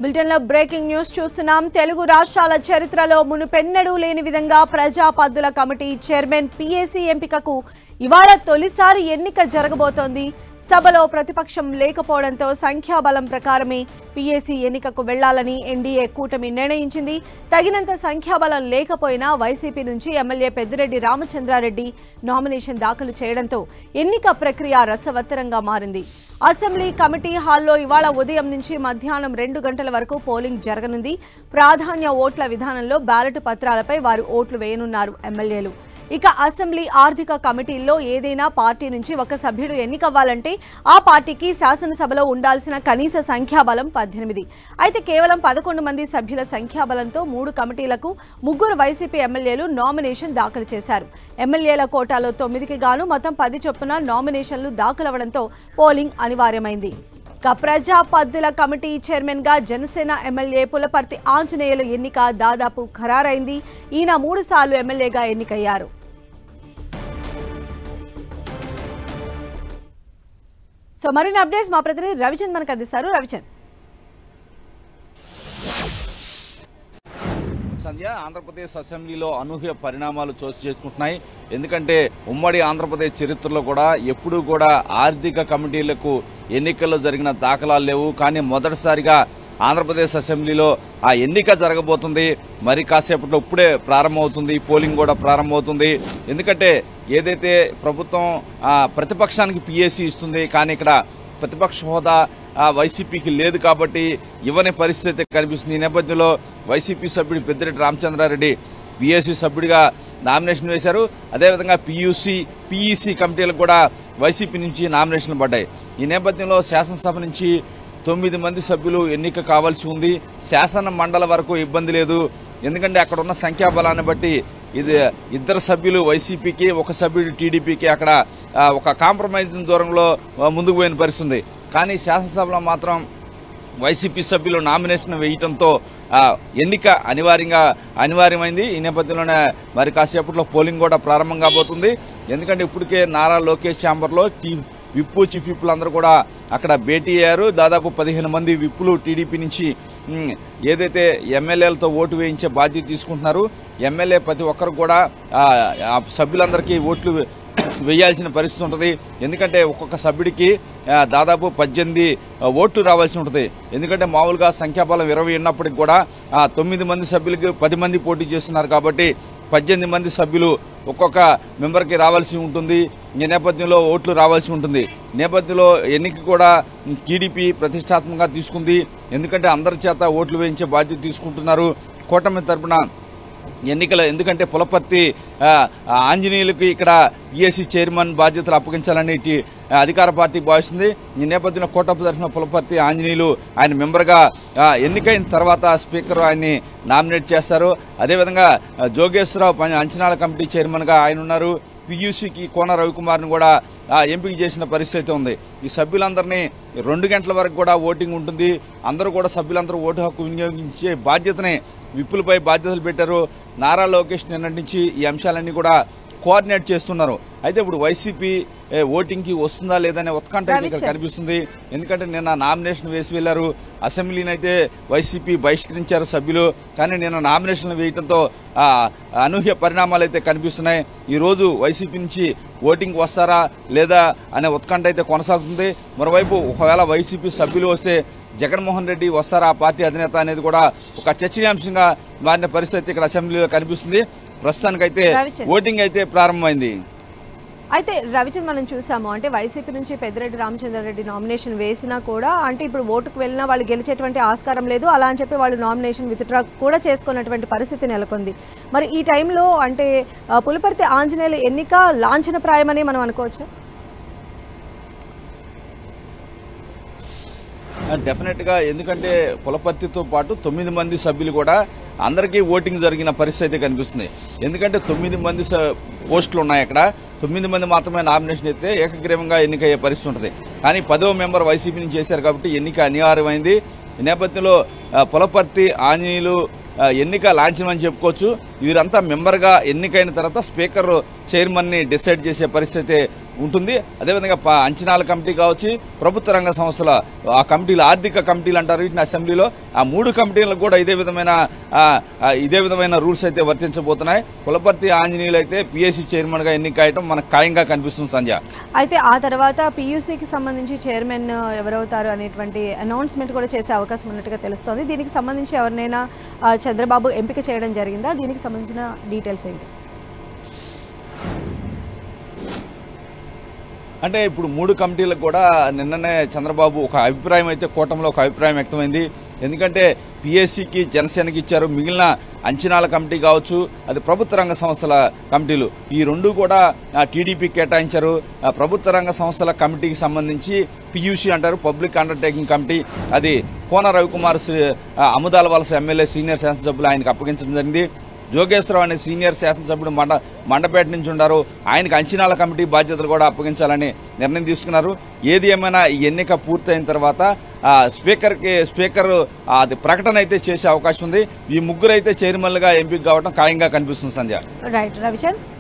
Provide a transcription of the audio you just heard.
బులెటిన్లో breaking news చూస్తున్నాం తెలుగు రాష్ట్రాల చరిత్రలో మునుపెన్నడూ లేని విధంగా ప్రజా పద్దుల కమిటీ చైర్మన్ పీఏసీ ఎంపికకు ఇవాళ తొలిసారి ఎన్నిక జరగబోతోంది సభలో ప్రతిపక్షం లేకపోవడంతో సంఖ్యాబలం ప్రకారమే పీఏసీ ఎన్నికకు వెళ్లాలని ఎన్డీఏ కూటమి నిర్ణయించింది తగినంత సంఖ్యాబలం లేకపోయినా వైసీపీ నుంచి ఎమ్మెల్యే పెద్దిరెడ్డి రామచంద్రారెడ్డి నామినేషన్ దాఖలు చేయడంతో ఎన్నిక ప్రక్రియ రసవత్తరంగా మారింది అసెంబ్లీ కమిటీ హాల్లో ఇవాళ ఉదయం నుంచి మధ్యాహ్నం రెండు గంటల వరకు పోలింగ్ జరగనుంది ప్రాధాన్య ఓట్ల విధానంలో బ్యాలెట్ పత్రాలపై వారు ఓట్లు వేయనున్నారు ఎమ్మెల్యేలు ఇక అసెంబ్లీ ఆర్థిక కమిటీల్లో ఏదైనా పార్టీ నుంచి ఒక సభ్యుడు ఎన్నికవ్వాలంటే ఆ పార్టీకి శాసనసభలో ఉండాల్సిన కనీస సంఖ్యాబలం పద్దెనిమిది అయితే కేవలం పదకొండు మంది సభ్యుల సంఖ్యాబలంతో మూడు కమిటీలకు ముగ్గురు వైసీపీ ఎమ్మెల్యేలు నామినేషన్ దాఖలు చేశారు ఎమ్మెల్యేల కోటాలో తొమ్మిదికి గాను మొత్తం పది చొప్పున నామినేషన్లు దాఖలవడంతో పోలింగ్ అనివార్యమైంది ఇక ప్రజా పద్దుల కమిటీ చైర్మన్ గా జనసేన ఎమ్మెల్యే పులపర్తి ఆంజనేయుల ఎన్నిక దాదాపు ఖరారైంది ఈయన మూడు సార్లు ఎమ్మెల్యేగా ఎన్నికయ్యారు సో మరిన్ని అప్డేట్స్ మా ప్రతినిధి రవిచంద్ మనకు అందిస్తారు రవిచంద్ సంధ్య ఆంధ్రప్రదేశ్ అసెంబ్లీలో అనూహ్య పరిణామాలు చోటు చేసుకుంటున్నాయి ఎందుకంటే ఉమ్మడి ఆంధ్రప్రదేశ్ చరిత్రలో కూడా ఎప్పుడూ కూడా ఆర్థిక కమిటీలకు ఎన్నికల్లో జరిగిన దాఖలాలు లేవు కానీ మొదటిసారిగా ఆంధ్రప్రదేశ్ అసెంబ్లీలో ఆ ఎన్నిక జరగబోతుంది మరి కాసేపట్లో ఇప్పుడే ప్రారంభమవుతుంది పోలింగ్ కూడా ప్రారంభమవుతుంది ఎందుకంటే ఏదైతే ప్రభుత్వం ఆ, ప్రతిపక్షానికి పిఎస్సి ఇస్తుంది కానీ ఇక్కడ ప్రతిపక్ష హోదా ఆ, వైసీపీకి లేదు కాబట్టి ఇవ్వని పరిస్థితి కనిపిస్తుంది ఈ నేపథ్యంలో వైసీపీ సభ్యుడు పెద్దిరెడ్డి రామచంద్రారెడ్డి పిఎస్సి సభ్యుడిగా నామినేషన్ వేశారు అదేవిధంగా పియూసీ పీఈసీ కమిటీలకు కూడా వైసీపీ నుంచి నామినేషన్లు పడ్డాయి ఈ నేపథ్యంలో శాసనసభ నుంచి తొమ్మిది మంది సభ్యులు ఎన్నిక కావాల్సి ఉంది శాసన మండలి వరకు ఇబ్బంది లేదు ఎందుకంటే అక్కడ ఉన్న సంఖ్యాబలాన్ని బట్టి ఇది ఇద్దరు సభ్యులు వైసీపీకి ఒక సభ్యుడు టీడీపీకి అక్కడ ఆ, ఒక కాంప్రమైజ్ దూరంలో ఆ, ముందుకు పోయిన పరిస్థితి ఉంది కానీ శాసనసభలో మాత్రం వైసీపీ సభ్యులు నామినేషన్ వేయటంతో ఆ, ఎన్నిక అనివార్యంగా అనివార్యమైంది ఈ నేపథ్యంలోనే మరి కాసేపట్లో పోలింగ్ కూడా ప్రారంభం కాబోతుంది ఎందుకంటే ఇప్పటికే నారా లోకేష్ ఛాంబర్లో టీ విప్పు చీఫ్ విప్పులు అందరూ కూడా అక్కడ భేటీ అయ్యారు దాదాపు పదిహేను మంది విప్పులు టీడీపీ నుంచి ఉమ్, ఏదైతే ఎమ్మెల్యేలతో ఓటు వేయించే బాధ్యత తీసుకుంటున్నారు ఎమ్మెల్యే ప్రతి ఒక్కరు కూడా ఆ, ఆ సభ్యులందరికీ ఓట్లు వేయాల్సిన పరిస్థితి ఉంటుంది ఎందుకంటే ఒక్కొక్క సభ్యుడికి ఆ, దాదాపు పద్దెనిమిది ఆ, ఓట్లు రావాల్సి ఉంటుంది ఎందుకంటే మామూలుగా సంఖ్యాబలం ఇరవై ఉన్నప్పటికి కూడా ఆ, తొమ్మిది మంది సభ్యులకి పది మంది పోటీ చేస్తున్నారు కాబట్టి పద్దెనిమిది మంది సభ్యులు ఒక్కొక్క మెంబర్కి రావాల్సి ఉంటుంది ఈ నేపథ్యంలో ఓట్లు రావాల్సి ఉంటుంది ఈ నేపథ్యంలో ఎన్నిక కూడా టీడీపీ ప్రతిష్టాత్మకంగా తీసుకుంది ఎందుకంటే అందరి చేత ఓట్లు వేయించే బాధ్యత తీసుకుంటున్నారు కూటమి తరపున ఎన్నికల ఎందుకంటే పులపర్తి ఆ, ఆ, ఆంజనేయులకి ఇక్కడ పిఎస్సి చైర్మన్ బాధ్యతలు అప్పగించాలని టి- ఆ, అధికార పార్టీ భావిస్తుంది ఈ నేపథ్యంలో కోటప్ప తరఫున పులపర్తి ఆంజనేయులు ఆయన మెంబర్గా ఆ, ఎన్నికైన తర్వాత స్పీకర్ ఆయన్ని నామినేట్ చేస్తారు అదేవిధంగా ఆ, జోగేశ్వరరావు పం- అంచనాల కమిటీ చైర్మన్గా ఆయన ఉన్నారు పియూసీకి కోన రవికుమార్ని కూడా ఆ, ఎంపిక చేసిన పరిస్థితి ఉంది ఈ సభ్యులందరినీ రెండు గంటల వరకు కూడా ఓటింగ్ ఉంటుంది అందరూ కూడా సభ్యులందరూ ఓటు హక్కు వినియోగించే బాధ్యతని విప్పులపై బాధ్యతలు పెట్టారు నారా లోకేష్ నిన్నటి నుంచి ఈ అంశాలన్నీ కూడా కోఆర్డినేట్ చేస్తున్నారు అయితే ఇప్పుడు వైసీపీ ఏ, ఓటింగ్కి వస్తుందా లేదనే ఉత్కంఠ అయితే ఇక్కడ రవిచంద్. కనిపిస్తుంది ఎందుకంటే నిన్న నామినేషన్ వేసి వెళ్లారు అసెంబ్లీని అయితే వైసీపీ బహిష్కరించారు సభ్యులు కానీ నిన్న నామినేషన్లు వేయడంతో ఆ, అనూహ్య పరిణామాలు అయితే కనిపిస్తున్నాయి ఈ రోజు వైసీపీ నుంచి ఓటింగ్ వస్తారా లేదా అనే ఉత్కంఠ అయితే కొనసాగుతుంది మరోవైపు ఒకవేళ వైసీపీ సభ్యులు వస్తే జగన్మోహన్ రెడ్డి వస్తారా ఆ పార్టీ అధినేత అనేది కూడా ఒక చర్చనీయాంశంగా మారిన పరిస్థితి ఇక్కడ అసెంబ్లీలో కనిపిస్తుంది ప్రస్తుతానికైతే రవిచంద్. ఓటింగ్ అయితే ప్రారంభమైంది అయితే రవిచంద్ మనం చూసాము అంటే వైసీపీ నుంచి పెద్దిరెడ్డి రామచంద్రారెడ్డి నామినేషన్ వేసినా కూడా అంటే ఇప్పుడు ఓటుకు వెళ్ళినా వాళ్ళు గెలిచేటువంటి ఆస్కారం లేదు అలా అని చెప్పి వాళ్ళు నామినేషన్ విత్డ్రా కూడా చేసుకున్నటువంటి పరిస్థితి నెలకొంది మరి ఈ టైంలో అంటే ఆ, పులిపర్తి ఆంజనేయుల ఎన్నిక లాంఛనప్రాయమని మనం అనుకోవచ్చా డెఫినెట్ గా ఎందుకంటే పులపర్తితో పాటు తొమ్మిది మంది సభ్యులు కూడా అందరికీ ఓటింగ్ జరిగిన పరిస్థితి కనిపిస్తుంది ఎందుకంటే తొమ్మిది మంది స- పోస్టులు ఉన్నాయి అక్కడ తొమ్మిది మంది మాత్రమే నామినేషన్ అయితే ఏకగ్రీవంగా ఎన్నికయ్యే పరిస్థితి ఉంటుంది కానీ పదవ మెంబర్ వైసీపీ నుంచి చేశారు కాబట్టి ఎన్నిక అనివార్యమైంది ఈ నేపథ్యంలో ఆ, పులపర్తి ఆంజనేయులు ఆ, ఎన్నిక లాంఛనం అని చెప్పుకోవచ్చు వీరంతా మెంబర్గా ఎన్నికైన తర్వాత స్పీకర్ చైర్మన్ ని డిసైడ్ చేసే పరిస్థితి ఉంటుంది అదేవిధంగా ప- అంచనాల కమిటీ కావచ్చు ప్రభుత్వ రంగ సంస్థల ఆ కమిటీలు ఆర్థిక కమిటీలు అంటారు వీటిని అసెంబ్లీలో ఆ మూడు కమిటీలకు కూడా ఇదే విధమైన ఆ, ఆ, ఇదే విధమైన రూల్స్ అయితే వర్తించబోతున్నాయి కులపర్తి ఆంజనేయులు అయితే పిఎస్సి చైర్మన్ గా ఎన్నిక అయ్యటం మనకు ఖాయంగా కనిపిస్తుంది సంజయ్ అయితే ఆ తర్వాత పీయూసీకి సంబంధించి చైర్మన్ ఎవరవుతారు అనేటువంటి అనౌన్స్మెంట్ కూడా చేసే అవకాశం ఉన్నట్టుగా తెలుస్తోంది దీనికి సంబంధించి ఎవరినైనా ఆ, చంద్రబాబు ఎంపిక చేయడం జరిగిందా దీనికి సంబంధించిన డీటెయిల్స్ ఏంటి అంటే ఇప్పుడు మూడు కమిటీలకు కూడా నిన్ననే చంద్రబాబు ఒక అభిప్రాయం అయితే కూటమిలో ఒక అభిప్రాయం వ్యక్తమైంది ఎందుకంటే పిఎస్సికి జనసేనకి ఇచ్చారు మిగిలిన అంచనాల కమిటీ కావచ్చు అది ప్రభుత్వ రంగ సంస్థల కమిటీలు ఈ రెండు కూడా టీడీపీ కేటాయించారు ఆ, ప్రభుత్వ రంగ సంస్థల కమిటీకి సంబంధించి పియూసీ అంటారు పబ్లిక్ అండర్టేకింగ్ కమిటీ అది కోన రవికుమార్ శ్రీ- ఆ, అముదాల వలస ఎమ్మెల్యే సీనియర్ శాసనసభ్యులు ఆయనకు అప్పగించడం జరిగింది జోగేశ్వరరావు అనే సీనియర్ శాసనసభ్యుడు మండ మండపేట నుంచి ఉండారు ఆయనకు అంచనాల కమిటీ బాధ్యతలు కూడా అప్పగించాలని నిర్ణయం తీసుకున్నారు ఏది ఏమైనా ఈ ఎన్నిక పూర్తయిన తర్వాత ఆ, స్పీకర్కి స్పీకర్ ఆ, అది ప్రకటన అయితే చేసే అవకాశం ఉంది ఈ ముగ్గురు అయితే చైర్మన్లుగా ఎంపిక కావడం ఖాయంగా కనిపిస్తుంది సంధ్య రైట్ రవిచంద్